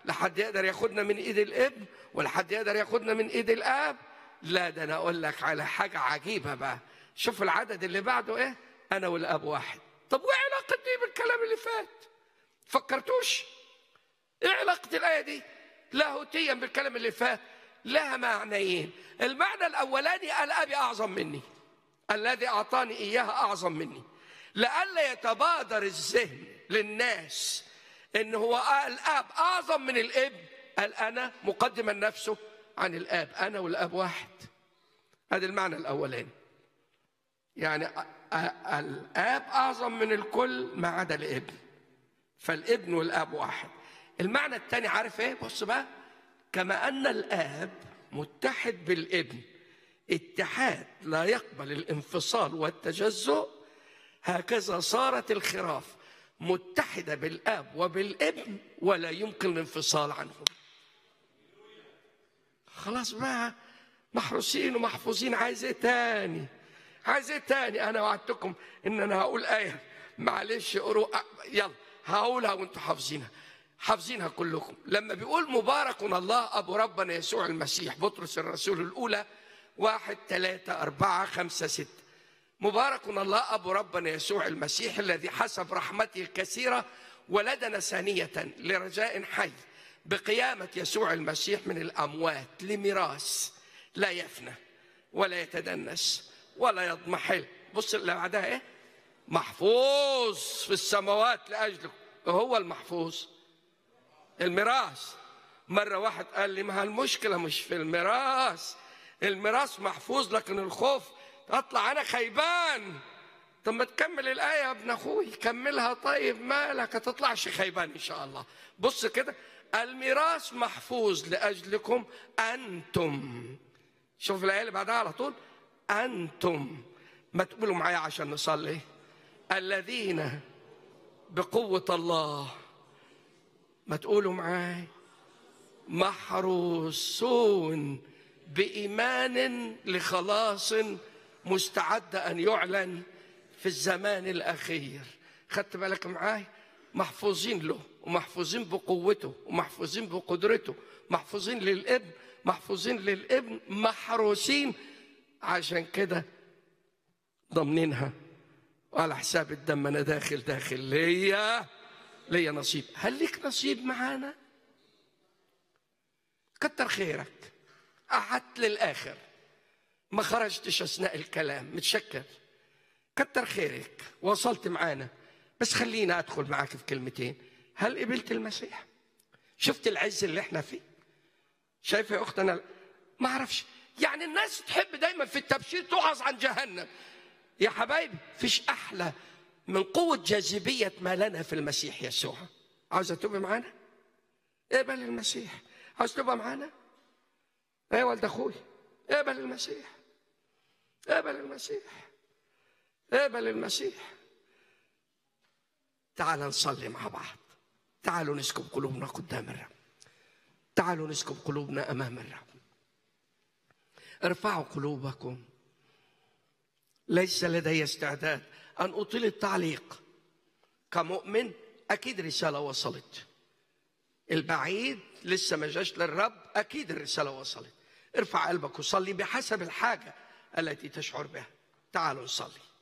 لا حد يقدر ياخدنا من ايد الابن ولا حد يقدر ياخدنا من ايد الاب لا ده انا اقول لك على حاجه عجيبه بقى شوف العدد اللي بعده ايه انا والاب واحد طب وايه علاقه دي بالكلام اللي فات فكرتوش ايه علاقه الايه دي لاهوتيا بالكلام اللي فات لها معنيين المعنى الاولاني قال ابي اعظم مني الذي اعطاني اياها اعظم مني لئلا يتبادر الذهن للناس ان هو الاب اعظم من الابن قال انا مقدما نفسه عن الاب انا والاب واحد هذا المعنى الاولاني يعني الاب اعظم من الكل ما عدا الابن فالابن والاب واحد المعنى الثاني عارف ايه بص بقى كما ان الاب متحد بالابن اتحاد لا يقبل الانفصال والتجزؤ هكذا صارت الخراف متحدة بالآب وبالابن ولا يمكن الانفصال عنهم خلاص بقى محروسين ومحفوظين عايز ايه تاني عايز ايه تاني انا وعدتكم ان انا هقول ايه معلش قروا يلا هقولها وانتم حافظينها حافظينها كلكم لما بيقول مبارك الله ابو ربنا يسوع المسيح بطرس الرسول الاولى واحد ثلاثة أربعة خمسة ستة مبارك الله أبو ربنا يسوع المسيح الذي حسب رحمته الكثيرة ولدنا ثانية لرجاء حي بقيامة يسوع المسيح من الأموات لميراث لا يفنى ولا يتدنس ولا يضمحل بص اللي بعدها ايه محفوظ في السماوات لأجلك هو المحفوظ الميراث مرة واحد قال لي ما المشكلة مش في الميراث الميراث محفوظ لكن الخوف اطلع انا خيبان طب ما تكمل الايه يا ابن اخوي كملها طيب مالك هتطلعش خيبان ان شاء الله بص كده الميراث محفوظ لاجلكم انتم شوف الايه اللي بعدها على طول انتم ما تقولوا معايا عشان نصلي الذين بقوه الله ما تقولوا معاي محروسون بايمان لخلاص مستعد ان يعلن في الزمان الاخير خدت بالك معاي محفوظين له ومحفوظين بقوته ومحفوظين بقدرته محفوظين للابن محفوظين للابن محروسين عشان كده ضامنينها وعلى حساب الدم انا داخل داخل ليا ليا نصيب هل ليك نصيب معانا كتر خيرك قعدت للاخر ما خرجتش اثناء الكلام متشكر كتر خيرك وصلت معانا بس خلينا ادخل معاك في كلمتين هل قبلت المسيح شفت العز اللي احنا فيه شايفه يا اخت انا ما اعرفش يعني الناس تحب دايما في التبشير توعظ عن جهنم يا حبايبي فيش احلى من قوة جاذبية ما لنا في المسيح يسوع عاوزة تبقى معانا؟ اقبل المسيح عاوز تبقى معانا؟ ايه يا ولد اخوي اقبل المسيح اقبل المسيح اقبل المسيح تعال نصلي مع بعض تعالوا نسكب قلوبنا قدام الرب تعالوا نسكب قلوبنا امام الرب ارفعوا قلوبكم ليس لدي استعداد ان اطيل التعليق كمؤمن اكيد رساله وصلت البعيد لسه ما جاش للرب اكيد الرساله وصلت ارفع قلبك وصلي بحسب الحاجه التي تشعر بها تعالوا نصلي